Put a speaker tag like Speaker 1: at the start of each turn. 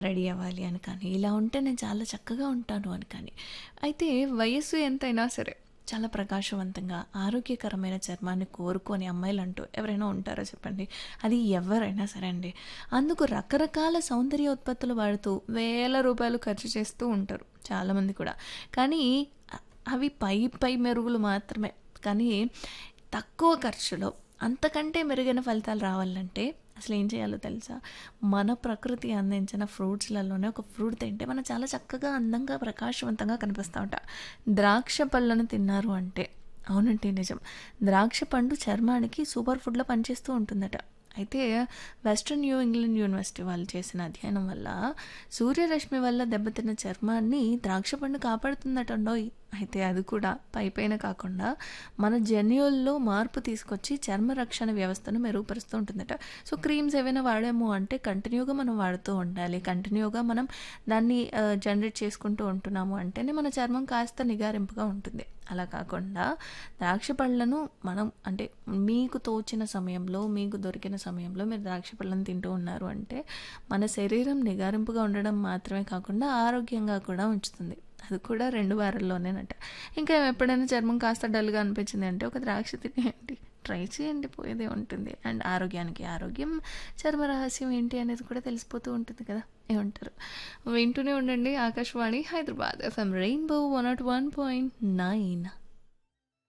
Speaker 1: Ready అవ్వాలి అని కానీ, ఇలా ఉంటే నేను చాలా చక్కగా ఉంటాను అని కానీ. అయితే వయస్సు ఎంతైనా సరే చాలా ప్రకాశవంతంగా, ఆరోగ్యకరమైన చర్మాన్ని కోరుకోని అమ్మాయిలంటూ ఎవరైనా ఉంటారా చెప్పండి? అది ఎవరైనా సరే అండి. అందుకు రకరకాల సౌందర్య ఉత్పత్తులు వాడుతూ వేల రూపాయలు ఖర్చు చేస్తూ ఉంటారు చాలామంది కూడా. కానీ అ అవి పై పై మెరుగులు మాత్రమే. కానీ తక్కువ ఖర్చులో అంతకంటే మెరుగైన ఫలితాలు రావాలంటే అసలేం చేయాలో తెలుసా? మన ప్రకృతి అందించిన ఫ్రూట్స్‌లలోనే ఒక ఫ్రూట్ తింటే మనం చాలా చక్కగా, అందంగా, ప్రకాశవంతంగా కనిపిస్తామట. ద్రాక్ష పళ్ళను తిన్నారు అంటే అవునండి నిజం. ద్రాక్ష పండు చర్మానికి సూపర్ ఫుడ్‌లా పనిచేస్తూ ఉంటుందట. అయితే వెస్టర్న్ న్యూ ఇంగ్లాండ్ యూనివర్సిటీ వాళ్ళు చేసిన అధ్యయనం వల్ల సూర్యరశ్మి వల్ల దెబ్బతిన్న చర్మాన్ని ద్రాక్ష పండు కాపాడుతుందటండోయ్! అయితే అది కూడా పైపైన కాకుండా మన జన్యువుల్లో మార్పు తీసుకొచ్చి చర్మ రక్షణ వ్యవస్థను మెరుగుపరుస్తూ ఉంటుందట. సో క్రీమ్స్ ఏవైనా వాడాము అంటే కంటిన్యూగా మనం వాడుతూ ఉండాలి. కంటిన్యూగా మనం దాన్ని ఆహ్, జనరేట్ చేసుకుంటూ ఉంటున్నాము అంటేనే మన చర్మం కాస్త నిగారింపుగా ఉంటుంది. అలా కాకుండా ద్రాక్ష పళ్ళను మనం అంటే మీకు తోచిన సమయంలో, మీకు దొరికిన సమయంలో మీరు ద్రాక్ష పళ్ళను తింటూ ఉన్నారు అంటే మన శరీరం నిగారింపుగా ఉండడం మాత్రమే కాకుండా ఆరోగ్యంగా కూడా ఉంచుతుంది. అది కూడా 2 వారాల్లోనేనట. ఇంకా ఎప్పుడైనా చర్మం కాస్త డల్‌గా అనిపించింది అంటే ఒక ద్రాక్ష తినేయండి. ట్రై చేయండి పోయేదే ఉంటుంది. అండ్ ఆరోగ్యానికి ఆరోగ్యం, చర్మ రహస్యం ఏంటి అనేది కూడా తెలిసిపోతూ ఉంటుంది కదా! ఏమంటారు? వింటూనే ఉండండి ఆకాశవాణి హైదరాబాద్ ఎఫ్ఎం రెయిన్బో 101.9